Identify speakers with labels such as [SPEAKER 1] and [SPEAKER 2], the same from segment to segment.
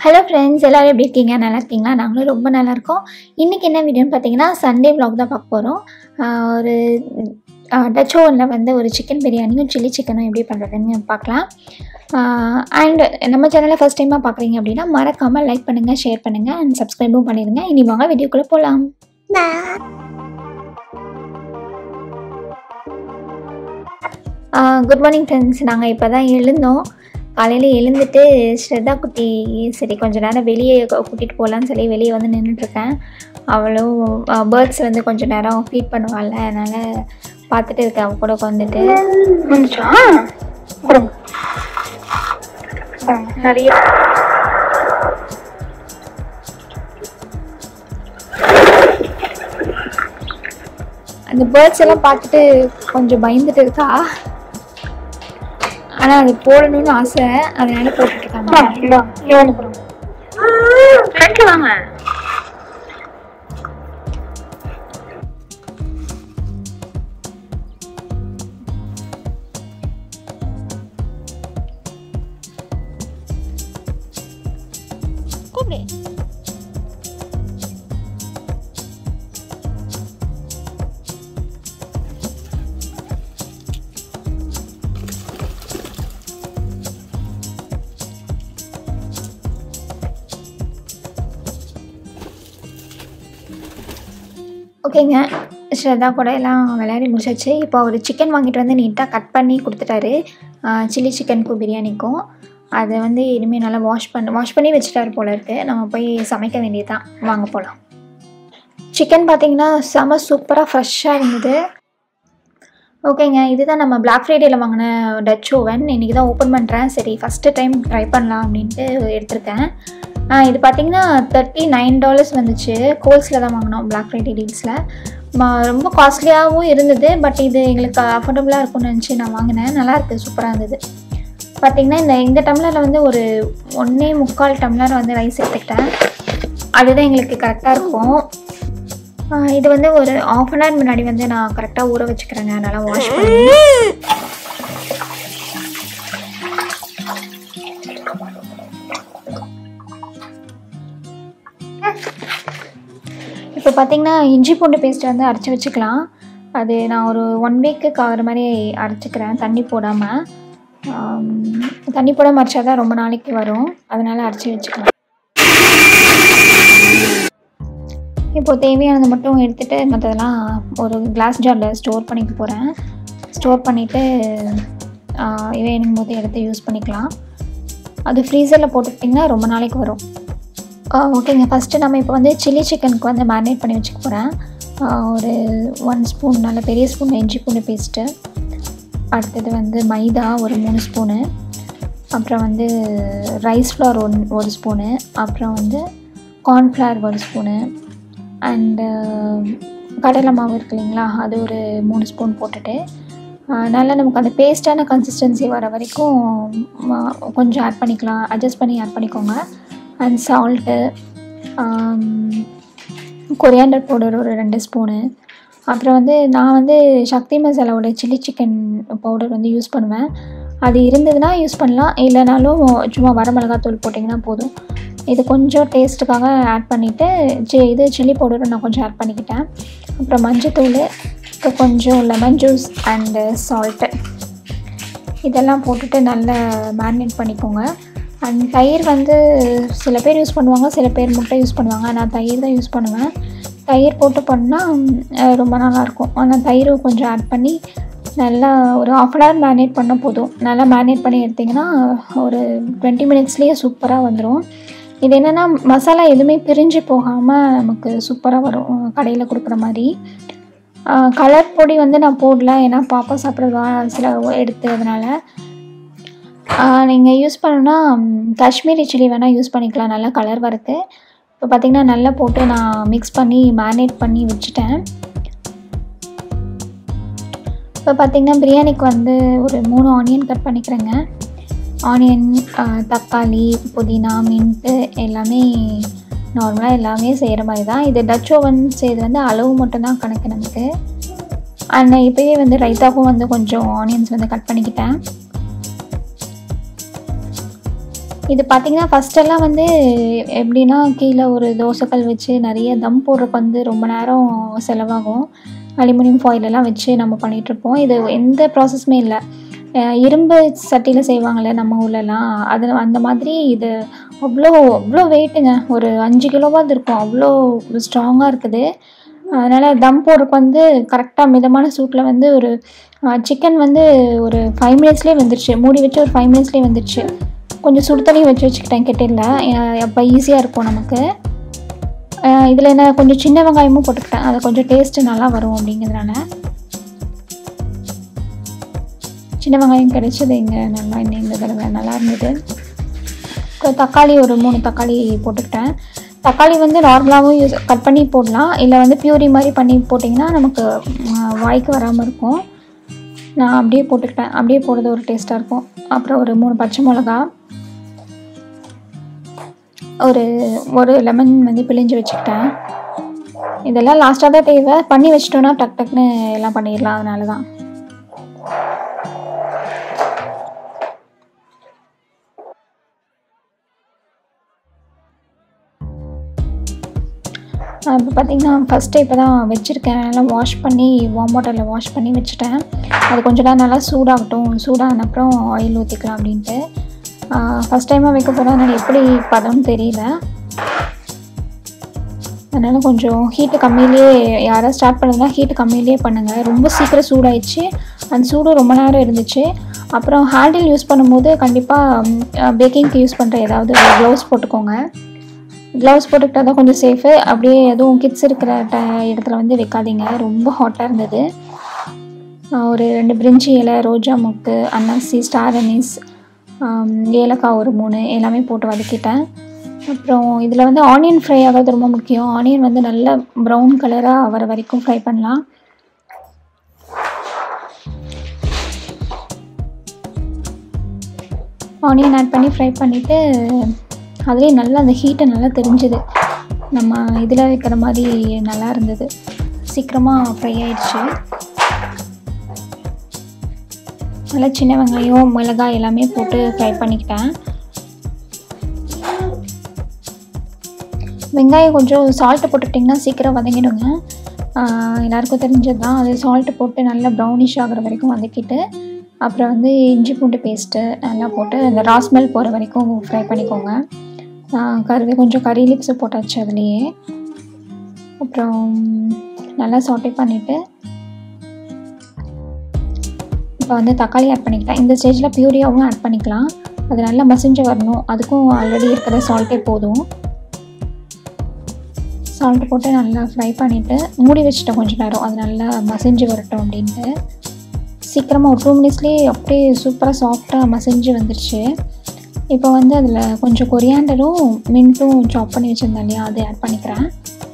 [SPEAKER 1] hello friends எல்லோரும் எப்படி இருக்கீங்க நல்லா இருக்கீங்களா நாங்களும் ரொம்ப நல்லா இருக்கோம் இன்றைக்கி என்ன வீடியோன்னு பார்த்தீங்கன்னா சண்டே vlog தான் பார்க்க போகிறோம் ஒரு டச் ஓவனில் வந்து ஒரு சிக்கன் பிரியாணியும் சில்லி சிக்கனும் எப்படி பண்ணுறதுன்னு பார்க்கலாம் அண்ட் நம்ம சேனலை ஃபஸ்ட் டைமாக பார்க்குறீங்க அப்படின்னா மறக்காமல் லைக் பண்ணுங்கள் ஷேர் பண்ணுங்கள் அண்ட் சப்ஸ்கிரைபும் பண்ணிடுங்க இனி வாங்க வீடியோக்குள்ளே போகலாம் குட் மார்னிங் ஃப்ரெண்ட்ஸ் நாங்கள் இப்போ தான் எழுந்தோம் காலையில் எழுந்துட்டு ஸ்ரத்தா குட்டி சரி கொஞ்ச நேரம் வெளியே கூட்டிகிட்டு போகலான்னு சொல்லி வெளியே வந்து நின்றுட்டுருக்கேன் அவளும் பேர்ட்ஸ் வந்து கொஞ்ச நேரம் ஃபீட் பண்ணுவாள்ல அதனால் பார்த்துட்டு இருக்கேன் அவ கூட உட்காந்துட்டு நிறைய அந்த பேர்ட்ஸ் எல்லாம் பார்த்துட்டு கொஞ்சம் பயந்துட்டு இருக்கா ஆனால் அது போடணும்னு ஆசை அதனால போட்டுட்டு இருக்காங்க
[SPEAKER 2] வாங்க
[SPEAKER 1] கூப்பிடு ஓகேங்க ஸ்ரதா கூட எல்லாம் விளையாடி முடிச்சாச்சு இப்போ அவர் சிக்கன் வாங்கிட்டு வந்து நீட்டாக கட் பண்ணி கொடுத்துட்டாரு சில்லி சிக்கனுக்கும் பிரியாணிக்கும் அதை வந்து இனிமேல் நல்லா வாஷ் பண்ண வாஷ் பண்ணி வச்சுட்டாரு போல இருக்கு நம்ம போய் சமைக்க வேண்டியதுதான் வாங்க போகலாம் சிக்கன் பார்த்தீங்கன்னா செம சூப்பராக ஃப்ரெஷ்ஷாக இருந்தது ஓகேங்க இதுதான் நம்ம Black ஃப்ரைடேயில் வாங்கின டச் ஓவன் இன்றைக்கி தான் ஓப்பன் பண்ணுறேன் சரி ஃபஸ்ட்டு டைம் ட்ரை பண்ணலாம் அப்படின்ட்டு எடுத்திருக்கேன் ஆ, இது பார்த்தீங்கன்னா தேர்ட்டி நைன் டாலர்ஸ் வந்துச்சு கோல்ஸில் தான் வாங்கினோம் Black ஃப்ரைடே டீல்ஸில் ரொம்ப காஸ்ட்லியாகவும் இருந்தது பட் இது எங்களுக்கு அஃபோர்டபுளாக இருக்கும்னு நினச்சி நான் வாங்கினேன் நல்லாயிருக்கு சூப்பராக இருந்தது பார்த்தீங்கன்னா இந்த இந்த டம்ளரில் வந்து ஒரு ஒன்றே முக்கால் டம்ளர் வந்து ரைஸ் எடுத்துக்கிட்டேன் அதுதான் எங்களுக்கு கரெக்டாக இருக்கும் ஆ, இது வந்து ஒரு ஆஃப் அன் ஹவர் முன்னாடி வந்து நான் கரெக்டாக ஊற வச்சுக்கிறேங்க நல்லா வாஷ் பண்ணி இப்போ பார்த்தீங்கன்னா இஞ்சி பூண்டு பேஸ்ட் வந்து அரைச்சி வச்சுக்கலாம் அது நான் ஒரு ஒன் வீக்குக்கு ஆகிற மாதிரி அரைச்சிக்கிறேன் தண்ணி போடாமல் தண்ணி போடாமல் அரைச்சா தான் ரொம்ப நாளைக்கு வரும் அதனால் அரைச்சி வச்சுக்கலாம் இப்போ தேவையானது மட்டும் எடுத்துகிட்டு மற்றதெல்லாம் ஒரு கிளாஸ் ஜாரில் ஸ்டோர் பண்ணிக்க போகிறேன் ஸ்டோர் பண்ணிவிட்டு வேணும் போது எடுத்து யூஸ் பண்ணிக்கலாம் அது ஃப்ரீசரில் போட்டுக்கிட்டிங்கன்னா ரொம்ப நாளைக்கு வரும் ஆ, ஓகேங்க ஃபஸ்ட்டு நம்ம இப்போ வந்து சில்லி சிக்கனுக்கு வந்து மேரினேட் பண்ணி வச்சுக்க போகிறேன் ஒரு ஒன் ஸ்பூன் நல்ல பெரிய ஸ்பூன் இஞ்சி பூண்டு பேஸ்ட்டு அடுத்தது வந்து மைதா ஒரு மூணு ஸ்பூனு அப்புறம் வந்து ரைஸ் ஃப்ளவர் ஒன் ஒரு ஸ்பூனு அப்புறம் வந்து கார்ன்ஃப்ளவர் ஒரு ஸ்பூனு அண்டு கடலை மாவு இருக்கு இல்லைங்களா அது ஒரு மூணு ஸ்பூன் போட்டுட்டு ஆ, நல்லா நமக்கு அந்த பேஸ்டான கன்சிஸ்டன்சி வர வரைக்கும் ஆ, கொஞ்சம் ஆட் பண்ணிக்கலாம் அட்ஜஸ்ட் பண்ணி ஆட் பண்ணிக்கோங்க அண்ட் சால்ட்டு கொரியாண்டர் பவுடர் ஒரு ரெண்டு ஸ்பூனு அப்புறம் வந்து நான் வந்து சக்தி மசாலாவோட சில்லி சிக்கன் பவுடர் வந்து யூஸ் பண்ணுவேன் அது இருந்ததுன்னா யூஸ் பண்ணலாம் இல்லைனாலும் சும்மா வரமிளகாத்தூள் போட்டிங்கன்னா போதும் இது கொஞ்சம் டேஸ்ட்டுக்காக ஆட் பண்ணிவிட்டு சி இது சில்லி பவுடரும் நான் கொஞ்சம் ஆட் பண்ணிக்கிட்டேன் அப்புறம் மஞ்சத்தூள் அப்புறம் கொஞ்சம் லெமன் ஜூஸ் அண்டு சால்ட்டு இதெல்லாம் போட்டுட்டு நல்லா மேரினேட் பண்ணிக்கோங்க அண்ட் தயிர் வந்து சில பேர் யூஸ் பண்ணுவாங்க சில பேர் முட்டை யூஸ் பண்ணுவாங்க நான் தயிர் தான் யூஸ் பண்ணுவேன் தயிர் போட்டு பண்ணால் ரொம்ப நல்லாயிருக்கும் ஆனால் தயிர் கொஞ்சம் ஆட் பண்ணி நல்லா ஒரு ஆஃப் அன் ஹவர் மேரினேட் பண்ணால் போதும் நல்லா மேரினேட் பண்ணி எடுத்திங்கன்னா ஒரு டுவெண்ட்டி மினிட்ஸ்லேயே சூப்பராக வந்துடும் இது என்னென்னா மசாலா எதுவுமே பிரிஞ்சு போகாமல் நமக்கு சூப்பராக வரும் கடையில் கொடுக்குற மாதிரி கலர் பொடி வந்து நான் போடல ஏன்னா பாப்பா சாப்பிட்றதா சில எடுத்ததுனால நீங்கள் யூஸ் பண்ணணுன்னா ம், காஷ்மீரி சில்லி வேணால் யூஸ் பண்ணிக்கலாம் நல்லா கலர் வரது இப்போ பார்த்தீங்கன்னா நல்லா போட்டு நான் மிக்ஸ் பண்ணி மேரினேட் பண்ணி வச்சுட்டேன் இப்போ பார்த்தீங்கன்னா பிரியாணிக்கு வந்து ஒரு மூணு ஆனியன் கட் பண்ணிக்கிறேங்க ஆனியன் தக்காளி புதினா மின்ட்டு எல்லாமே நார்மலாக எல்லாமே செய்கிற மாதிரி தான் இது டச் ஓவன் செய்கிறது வந்து அளவு மட்டும்தான் கணக்கு நமக்கு அண்ட் இப்போயே வந்து ரைத்தாவும் வந்து கொஞ்சம் ஆனியன்ஸ் வந்து கட் பண்ணிக்கிட்டேன் இது பார்த்தீங்கன்னா ஃபஸ்ட்டெல்லாம் வந்து எப்படின்னா கீழே ஒரு தோசைக்கல் வச்சு நிறைய தம் போடுறதுக்கு வந்து ரொம்ப நேரம் செலவாகும் அலுமினியம் ஃபாயிலெல்லாம் வச்சு நம்ம பண்ணிகிட்ருப்போம் இது எந்த ப்ராசஸுமே இல்லை அஹ் இரும்பு சட்டியில் செய்வாங்கள்ல நம்ம ஊர்லலாம் அது அந்த மாதிரி இது அவ்வளோ அவ்வளோ வெயிட்டுங்க ஒரு அஞ்சு கிலோவாவது இருக்கும் அவ்வளோ ஸ்ட்ராங்காக இருக்குது அதனால் தம் போடுறதுக்கு வந்து கரெக்டாக மிதமான சூட்டில் வந்து ஒரு சிக்கன் வந்து ஒரு ஃபைவ் மினிட்ஸ்லேயே வந்துருச்சு மூடி வச்சு ஒரு ஃபைவ் மினிட்ஸ்லேயே வந்துருச்சு கொஞ்சம் சுடு தண்ணி வச்சு வச்சுக்கிட்டேன் கெட்டில் அப்போ ஈஸியாக இருக்கும் நமக்கு இதில் என்ன கொஞ்சம் சின்ன வெங்காயமும் போட்டுக்கிட்டேன் அது கொஞ்சம் டேஸ்ட்டு நல்லா வரும் அப்படிங்கிறதுனால சின்ன வெங்காயம் கிடைச்சது இங்கே நல்லா இன்னும் இந்த தடவை நல்லா இருந்தது அப்புறம் தக்காளி ஒரு மூணு தக்காளி போட்டுக்கிட்டேன் தக்காளி வந்து நார்மலாகவும் யூஸ் கட் பண்ணி போடலாம் இல்லை வந்து பியூரி மாதிரி பண்ணி போட்டிங்கன்னா நமக்கு ம், வாய்க்கு வராமல் இருக்கும் நான் அப்படியே போட்டுக்கிட்டேன் அப்படியே போடுறது ஒரு டேஸ்ட்டாக இருக்கும் அப்புறம் ஒரு மூணு பச்சை மிளகா ஒரு ஒரு லெமன் வந்து பிழிஞ்சு வச்சுக்கிட்டேன் இதெல்லாம் லாஸ்ட்டாக தான் தேவை பண்ணி வச்சிட்டோன்னா டக் டக்குன்னு எல்லாம் பண்ணிடலாம் அதனால தான் இப்போ பார்த்தீங்கன்னா ஃபஸ்ட்டு இப்போ தான் வச்சுருக்கேன் நல்லா வாஷ் பண்ணி வார்ம் வாட்டரில் வாஷ் பண்ணி வச்சுட்டேன் அது கொஞ்ச நேரம் நல்லா சூடாகட்டும் சூடான அப்புறம் ஆயில் ஊற்றிக்கலாம் அப்படின்ட்டு ஃபஸ்ட் டைமாக வைக்க போகிறேன் அதனால் எப்படி பதம்னு தெரியல அதனால் கொஞ்சம் ஹீட்டு கம்மியிலேயே யாராவது ஸ்டார்ட் பண்ணுறதுனா ஹீட்டு கம்மியிலேயே பண்ணுங்கள் ரொம்ப சீக்கிரம் சூடாயிடுச்சு அந்த சூடு ரொம்ப நேரம் இருந்துச்சு அப்புறம் ஹேண்டில் யூஸ் பண்ணும்போது கண்டிப்பாக பேக்கிங்க்கு யூஸ் பண்ணுற ஏதாவது க்ளவுஸ் போட்டுக்கோங்க க்ளவுஸ் போட்டுக்கிட்டா தான் கொஞ்சம் சேஃபு அப்படியே எதுவும் கிட்ஸ் இருக்கிற ட இடத்துல வந்து வைக்காதீங்க ரொம்ப ஹாட்டாக இருந்தது ஆஹ் ஒரு ரெண்டு பிரிஞ்சி இலை ரோஜா மொக்கு அன்னாசி ஸ்டார் அனீஸ் ஆம், ஏலக்காய் ஒரு மூணு எல்லாமே போட்டு வதக்கிட்டேன் அப்புறம் இதில் வந்து ஆனியன் ஃப்ரை ஆகிறது ரொம்ப முக்கியம் ஆனியன் வந்து நல்ல ப்ரௌன் கலராக வர வரைக்கும் ஃப்ரை பண்ணலாம் ஆனியன் ஆட் பண்ணி ஃப்ரை பண்ணிவிட்டு அதுலேயே நல்லா அந்த ஹீட்டை நல்லா தெரிஞ்சுது நம்ம இதில் வைக்கிற மாதிரி நல்லா இருந்தது சீக்கிரமாக ஃப்ரை ஆயிடுச்சு நல்லா சின்ன வெங்காயம் மிளகாய் எல்லாமே போட்டு ஃப்ரை பண்ணிக்கிட்டேன் வெங்காயம் கொஞ்சம் சால்ட்டு போட்டுக்கிட்டிங்கன்னா சீக்கிரம் வதங்கிடுங்க ஆஹ் எல்லாருக்கும் தெரிஞ்சது தான் அது சால்ட்டு போட்டு நல்லா ப்ரௌனிஷ் ஆகுற வரைக்கும் வதக்கிட்டு அப்புறம் வந்து இஞ்சி பூண்டு பேஸ்ட்டு நல்லா போட்டு அந்த ராஸ்மெல் போகிற வரைக்கும் ஃப்ரை பண்ணிக்கோங்க ஆஹ் கருவே கொஞ்சம் கறி லிப்ஸு போட்டாச்சு அதுலேயே அப்புறம் நல்லா சாட்டே பண்ணிவிட்டு இப்போ வந்து தக்காளி ஆட் பண்ணிக்கிட்டேன் இந்த ஸ்டேஜில் பியூரியாவும் ஆட் பண்ணிக்கலாம் அது நல்லா மசிஞ்சு வரணும் அதுக்கும் ஆல்ரெடி இருக்கிற சால்ட்டே போதும் சால்ட் போட்டு நல்லா ஃப்ரை பண்ணிவிட்டு மூடி வச்சுட்டேன் கொஞ்ச நேரம் அது நல்லா மசிஞ்சு வரட்டும் அப்படின்ட்டு சீக்கிரமாக ஒரு டூ மினிட்ஸ்லேயே அப்படியே சூப்பராக சாஃப்டாக மசிஞ்சு வந்துருச்சு இப்போ வந்து அதில் கொஞ்சம் கொரியாண்டரும் மின்ட்டும் சாப் பண்ணி வச்சுருந்தேன் இல்லையா அதை ஆட் பண்ணிக்கிறேன்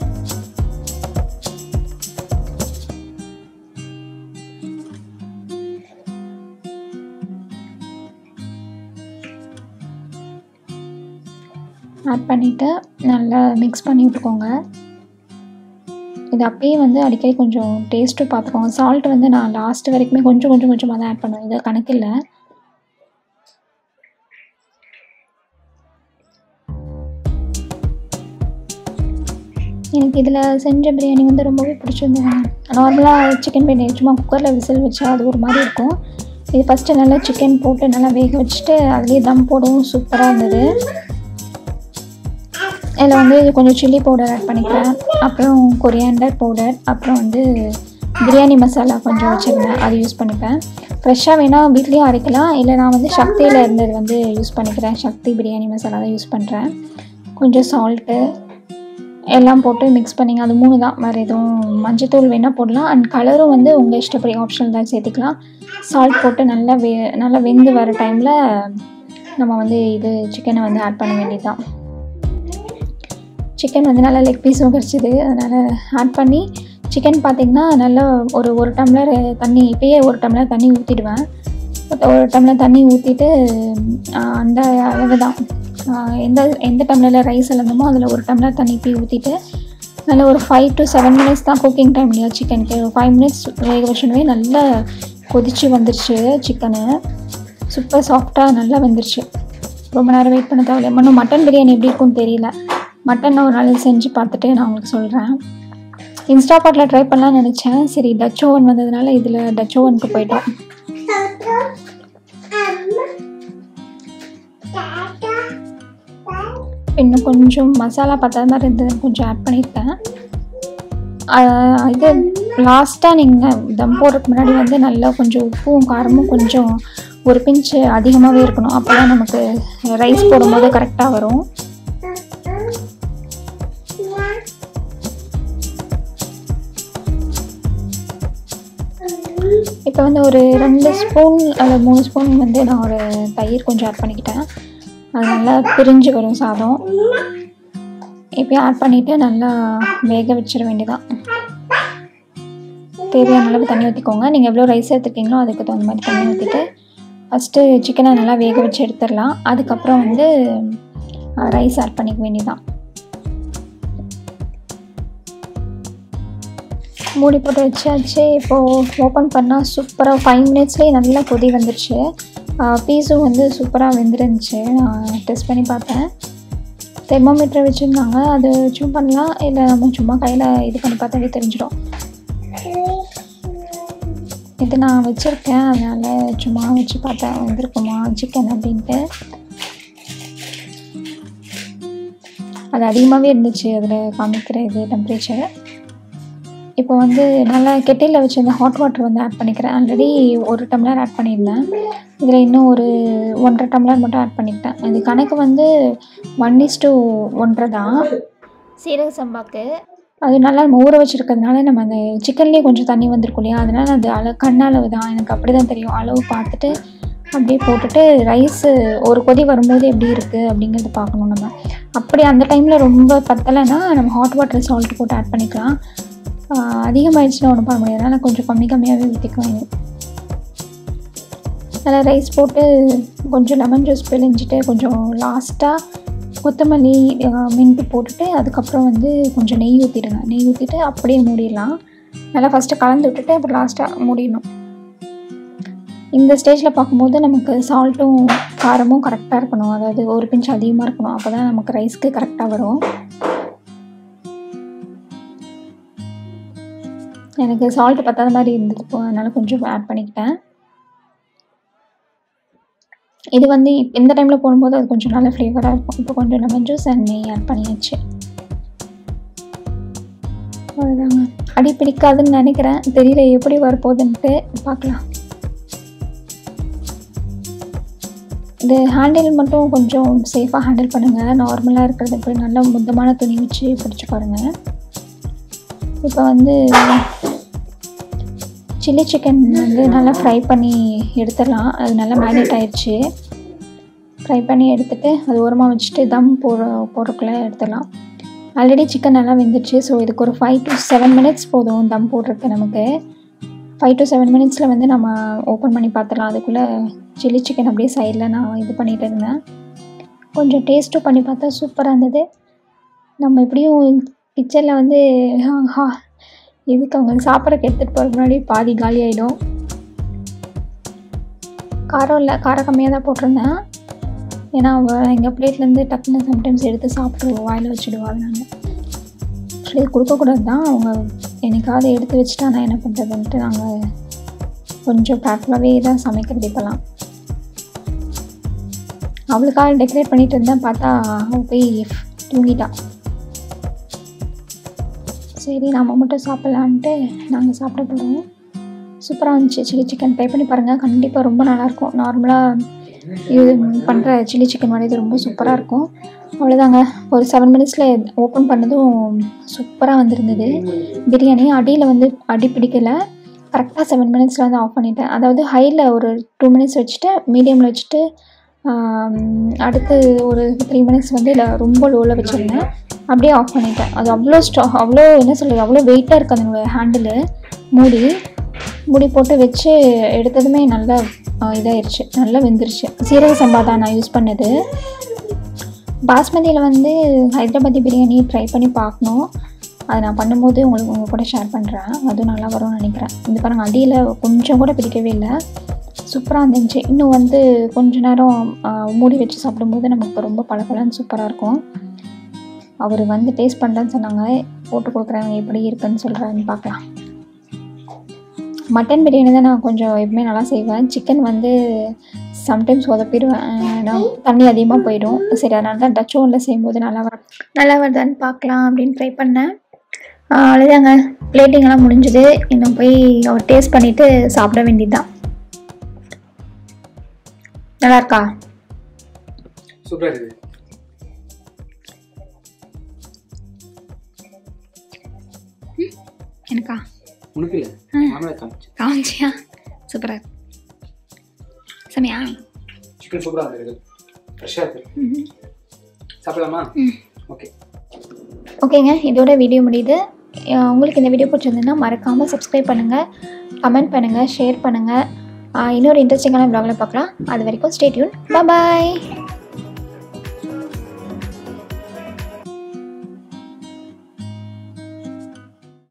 [SPEAKER 1] ஆட் பண்ணிவிட்டு நல்லா மிக்ஸ் பண்ணி விட்டுக்கோங்க இது அப்பயே வந்து அடிக்கடி கொஞ்சம் டேஸ்ட்டும் பார்த்துக்கோங்க சால்ட் வந்து நான் லாஸ்ட் வரைக்குமே கொஞ்சம் கொஞ்சம் கொஞ்சமாக தான் ஆட் பண்ணுவேன் இது கணக்கில்லை எனக்கு இதில் செஞ்ச பிரியாணி வந்து ரொம்பவே பிடிச்சிருந்தது நார்மலாக சிக்கன் பிரியாணி சும்மா குக்கரில் விசில் வச்சா அது ஒரு மாதிரி இருக்கும் இது ஃபஸ்ட்டு நல்லா சிக்கன் போட்டு நல்லா வேக வச்சுட்டு அதுலேயே தம் போடவும் சூப்பராக இருந்தது இதில் வந்து கொஞ்சம் சில்லி பவுடர் ஆட் பண்ணிக்கிறேன் அப்புறம் கொரியாண்டர் பவுடர் அப்புறம் வந்து பிரியாணி மசாலா கொஞ்சம் வச்சுருந்தேன் அது யூஸ் பண்ணிப்பேன் ஃப்ரெஷ்ஷாக வேணால் வீட்லேயும் அரைக்கலாம் இல்லை நான் வந்து சக்தியில் இருந்தது வந்து யூஸ் பண்ணிக்கிறேன் சக்தி பிரியாணி மசாலா தான் யூஸ் பண்ணுறேன் கொஞ்சம் சால்ட்டு எல்லாம் போட்டு மிக்ஸ் பண்ணிங்க அது மூணு தான் வேறு எதுவும் மஞ்சத்தூள் வேணால் போடலாம் அண்ட் கலரும் வந்து உங்கள் இஷ்டப்படி ஆப்ஷனல் தான் சேர்த்திக்கலாம் சால்ட் போட்டு நல்லா வே நல்லா வெந்து வர டைமில் நம்ம வந்து இது சிக்கனை வந்து ஆட் பண்ண வேண்டியதுதான் சிக்கன் வந்து நல்லா லெக் பீஸும் கிடச்சிது அதனால் ஆட் பண்ணி சிக்கன் பார்த்திங்கன்னா நல்லா ஒரு ஒரு டம்ளர் தண்ணி இப்பயே ஒரு டம்ளர் தண்ணி ஊற்றிடுவேன் ஒரு டம்ளர் தண்ணி ஊற்றிட்டு அந்த அளவு தான் ஆஹ் எந்த எந்த டம்ளரில் ரைஸ் அளந்தமோ அதில் ஒரு டம்ளர் தண்ணி இப்படி ஊற்றிட்டு நல்லா ஒரு ஃபைவ் டு செவன் மினிட்ஸ் தான் குக்கிங் டைம் இல்லையா சிக்கனுக்கு ஒரு ஃபைவ் மினிட்ஸ் வேக வச்சுனவே நல்லா கொதிச்சு வந்துருச்சு சிக்கனு சூப்பர் சாஃப்டாக நல்லா வெந்துருச்சு ரொம்ப நேரம் வெயிட் பண்ண தேவையில்ல இன்னும் மட்டன் பிரியாணி எப்படி இருக்கும்னு தெரியல மட்டன் ஒரு நாள் செஞ்சு பார்த்துட்டு நான் உங்களுக்கு சொல்கிறேன் இன்ஸ்டா பாட்டில் ட்ரை பண்ணலாம்னு நினச்சேன் சரி டச் ஓவன் வந்ததுனால இதில் டச் ஓவனுக்கு போயிட்டோம் இன்னும் கொஞ்சம் மசாலா பத்தாத மாதிரி இருந்தது கொஞ்சம் ஆட் பண்ணியிருக்கேன் ஆஹ் இது லாஸ்ட்டாக நீங்கள் தம் போடுறதுக்கு முன்னாடி வந்து நல்லா கொஞ்சம் உப்பும் காரமும் கொஞ்சம் ஒரு பிஞ்சு அதிகமாகவே இருக்கணும் அப்போ தான் நமக்கு ரைஸ் போடும்போது கரெக்டாக வரும் இப்போ வந்து ஒரு ரெண்டு ஸ்பூன் அல்லது மூணு ஸ்பூன் வந்து நான் ஒரு தயிர் கொஞ்சம் ஆட் பண்ணிக்கிட்டேன் அது நல்லா பிரிஞ்சு வரும் சாதம் இப்போ ஆட் பண்ணிவிட்டு நல்லா வேக வச்சிட வேண்டியதான் தேவையான அளவு தண்ணி ஊற்றிக்கோங்க நீங்கள் எவ்வளோ ரைஸ் எடுத்துருக்கீங்களோ அதுக்கு தகுந்த மாதிரி தண்ணி ஊற்றிட்டு ஃபஸ்ட்டு சிக்கனை நல்லா வேக வச்சு எடுத்துடலாம் அதுக்கப்புறம் வந்து ரைஸ் ஆட் பண்ணிக்க வேண்டியதான் மூடி போட்டு வச்சாச்சு இப்போது ஓப்பன் பண்ணால் சூப்பராக ஃபைவ் மினிட்ஸ்லேயே நல்லா கொதி வந்துருச்சு பீஸும் வந்து சூப்பராக வெந்துருந்துச்சு நான் டெஸ்ட் பண்ணி பார்த்தேன் தெர்மோமீட்டர் வச்சுருந்தாங்க அது வச்சும் பண்ணலாம் இல்லை நம்ம சும்மா கையில் இது பண்ணி பார்த்தாவே தெரிஞ்சிடும் இது நான் வச்சுருக்கேன் அதனால் சும்மா வச்சு பார்த்தேன் வந்திருக்குமா சிக்கன் அப்படின்ட்டு அது அதிகமாகவே இருந்துச்சு அதில் காமிக்கிற இது டெம்ப்ரேச்சர் இப்போ வந்து நல்லா கெட்டியில் வச்சுருந்த ஹாட் வாட்டர் வந்து ஆட் பண்ணிக்கிறேன் ஆல்ரெடி ஒரு டம்ளர் ஆட் பண்ணியிருந்தேன் இதில் இன்னும் ஒரு ஒன்றரை டம்ளர் மட்டும் ஆட் பண்ணிக்கிட்டேன் இது கணக்கு வந்து ஒன் இஸ் டூ ஒன்றரை தான் சீரக சம்பாக்கு அது நல்லா நம்ம ஊற வச்சுருக்கிறதுனால நம்ம அந்த சிக்கன்லேயே கொஞ்சம் தண்ணி வந்திருக்கும் இல்லையா அதனால் அது அளவு கண்ணளவு தான் எனக்கு அப்படி தான் தெரியும் அளவு பார்த்துட்டு அப்படியே போட்டுட்டு ரைஸு ஒரு கொதி வரும்போது எப்படி இருக்குது அப்படிங்கிறது பார்க்கணும் நம்ம அப்படி அந்த டைமில் ரொம்ப பத்தலைன்னா நம்ம ஹாட் வாட்டர் சால்ட் போட்டு ஆட் பண்ணிக்கலாம் அதிகமாகிடுச்சுன்னா ஒன்றும் பண்ண முடியாது அதனால் கொஞ்சம் கம்மி கம்மியாகவே ஊற்றிக்குவாங்க நல்லா ரைஸ் போட்டு கொஞ்சம் லெமன் ஜூஸ் பிழிஞ்சிட்டு கொஞ்சம் லாஸ்ட்டாக கொத்தமல்லி மின்ட்டு போட்டுட்டு அதுக்கப்புறம் வந்து கொஞ்சம் நெய் ஊற்றிடுங்க நெய் ஊற்றிட்டு அப்படியே மூடிடலாம் நல்லா ஃபஸ்ட்டு கலந்து விட்டுட்டு அப்புறம் லாஸ்ட்டாக மூடிடணும் இந்த ஸ்டேஜில் பார்க்கும்போது நமக்கு சால்ட்டும் காரமும் கரெக்டாக இருக்கணும் அதாவது ஒரு பிஞ்ச் அதிகமாக இருக்கணும் அப்போ தான் நமக்கு ரைஸ்க்கு கரெக்டாக வரும் எனக்கு சால்ட் பத்தாத மாதிரி இருந்தது இப்போ அதனால் கொஞ்சம் ஆட் பண்ணிக்கிட்டேன் இது வந்து இப்- இந்த டைமில் போடும்போது அது கொஞ்சம் நல்ல ஃப்ளேவராக இருக்கும் இப்போ கொஞ்சம் லெமன் ஜூஸ் அண்ட் நெய் ஆட் பண்ணியாச்சு அவ்வளோதாங்க அடி பிடிக்காதுன்னு நினைக்கிறேன் தெரியல எப்படி வரப்போகுதுன்ட்டு பார்க்கலாம் இது ஹேண்டில் மட்டும் கொஞ்சம் சேஃபாக ஹேண்டில் பண்ணுங்கள் நார்மலாக இருக்கிறது இப்படி நல்லா முத்தமான துணி வச்சு பிடிச்சி பாருங்கள் இப்போ வந்து சில்லி சிக்கன் வந்து நல்லா ஃப்ரை பண்ணி எடுத்துடலாம் அது நல்லா மேரினேட் ஆயிடுச்சு ஃப்ரை பண்ணி எடுத்துட்டு அது ஓரமாக வச்சுட்டு தம் போடுற போடுறக்குள்ளே எடுத்துடலாம் ஆல்ரெடி சிக்கன் நல்லா வெந்துருச்சு ஸோ இதுக்கு ஒரு ஃபைவ் டு செவன் மினிட்ஸ் போதும் தம் போடுறதுக்கு நமக்கு ஃபைவ் டு செவன் மினிட்ஸில் வந்து நம்ம ஓப்பன் பண்ணி பார்த்துடலாம் அதுக்குள்ளே சில்லி சிக்கன் அப்படியே சைடில் நான் இது பண்ணிகிட்டு இருந்தேன் கொஞ்சம் டேஸ்ட்டும் பண்ணி பார்த்தா சூப்பராக இருந்தது நம்ம எப்படியும் கிச்சனில் வந்து ஹா இதுக்கு அவங்க சாப்பிட்றக்கு எடுத்துகிட்டு போகிற முன்னாடி பாதி காலி ஆகிடும் காரம் இல்லை காரம் கம்மியாக தான் போட்டிருந்தேன் ஏன்னா அவள் எங்கள் பிளேட்லேருந்து டக்குன்னு சம்டைம்ஸ் எடுத்து சாப்பிட்ருவோம் வாயில் வச்சுடுவா அதனால ஆக்சுவலி கொடுக்கக்கூடாது தான் அவங்க என்னைக்காவது எடுத்து வச்சுட்டா நான் என்ன பண்ணுறதுன்ட்டு நாங்கள் கொஞ்சம் கேர்ஃபுல்லாகவே தான் சமைக்கிறது இப்போலாம் அவளுக்காக டெக்கரேட் பண்ணிட்டு இருந்தேன் பார்த்தா அவள் போய் தூங்கிட்டா சரி நம்ம மட்டும் சாப்பிட்லான்ட்டு நாங்கள் சாப்பிட போகிறோம் சூப்பராக இருந்துச்சு சில்லி சிக்கன் ட்ரை பண்ணி பாருங்கள் கண்டிப்பாக ரொம்ப நல்லாயிருக்கும் நார்மலாக இது பண்ணுற சில்லி சிக்கன் மாதிரி இது ரொம்ப சூப்பராக இருக்கும் அவ்வளோதாங்க ஒரு செவன் மினிட்ஸில் ஓப்பன் பண்ணதும் சூப்பராக வந்திருந்தது பிரியாணி அடியில் வந்து அடி பிடிக்கலை கரெக்டாக செவன் மினிட்ஸில் வந்து ஆஃப் பண்ணிட்டேன் அதாவது ஹையில் ஒரு டூ மினிட்ஸ் வச்சுட்டு மீடியமில் வச்சுட்டு ஆம், அடுத்து ஒரு த்ரீ மினிட்ஸ் வந்து இல்லை ரொம்ப லோவில் வச்சுருந்தேன் அப்படியே ஆஃப் பண்ணிட்டேன் அது அவ்வளோ ஸ்டா அவ்வளோ என்ன சொல்கிறது அவ்வளோ வெயிட்டாக இருக்குது அதனோட ஹேண்டிலு மூடி மூடி போட்டு வச்சு எடுத்ததுமே நல்லா ஆ, இதாயிருச்சு நல்லா வெந்துருச்சு சீரக சம்பா தான் நான் யூஸ் பண்ணது பாஸ்மதியில் வந்து ஹைதராபாதி பிரியாணி ட்ரை பண்ணி பார்க்கணும் அதை நான் பண்ணும்போது உங்களுக்கு உங்கள் கூட ஷேர் பண்ணுறேன் அதுவும் நல்லா வரும்னு நினைக்கிறேன் இந்த பாருங்கள் அடியில் கொஞ்சம் கூட பிடிக்கவே இல்லை சூப்பராக இருந்துச்சு இன்னும் வந்து கொஞ்ச நேரம் ஆ, மூடி வச்சு சாப்பிடும்போது நமக்கு ரொம்ப பளபளன்னு சூப்பராக இருக்கும் அவர் வந்து டேஸ்ட் பண்ணுறேன்னு சொன்னாங்க போட்டு கொடுக்குறவங்க எப்படி இருக்குன்னு சொல்கிறாருன்னு பார்க்கலாம் மட்டன் பிரியாணி தான் நான் கொஞ்சம் எப்பவுமே நல்லா செய்வேன் சிக்கன் வந்து சம்டைம்ஸ் உதப்பிடுவேன் நான் தண்ணி அதிகமாக போயிடும் சரி அதனால தான் டச் ஓவனில் செய்யும்போது நல்லா வர நல்லா வருதான்னு பார்க்கலாம் அப்படின்னு ட்ரை பண்ணேன் ஆஹ் அவ்வளோதாங்க பிளேட்டிங் எல்லாம் முடிஞ்சுது இன்னும் போய் அவர் டேஸ்ட் பண்ணிவிட்டு சாப்பிட வேண்டியதுதான் நல்லா இருக்கா
[SPEAKER 2] சூப்பராக இருக்குது
[SPEAKER 1] எனக்கா
[SPEAKER 2] உனக்கு இல்லை மாமலை காமிச்சு
[SPEAKER 1] காமிச்சியா சூப்பராக சமையா
[SPEAKER 2] சிக்கன் சூப்பராக இருக்குது ஃப்ரெஷ்ஷாக இருக்குது சாப்பிடலாமா ஓகே
[SPEAKER 1] ஓகேங்க இதோட வீடியோ முடியுது அஹ் உங்களுக்கு இந்த வீடியோ பிடிச்சிருந்ததுன்னா மறக்காமல் சப்ஸ்கிரைப் பண்ணுங்கள் கமெண்ட் பண்ணுங்கள் ஷேர் பண்ணுங்கள் இன்னொரு இன்ட்ரெஸ்டிங்கான ப்ளாகில் பார்க்கலாம் அது வரைக்கும் ஸ்டே டியூன் பாய்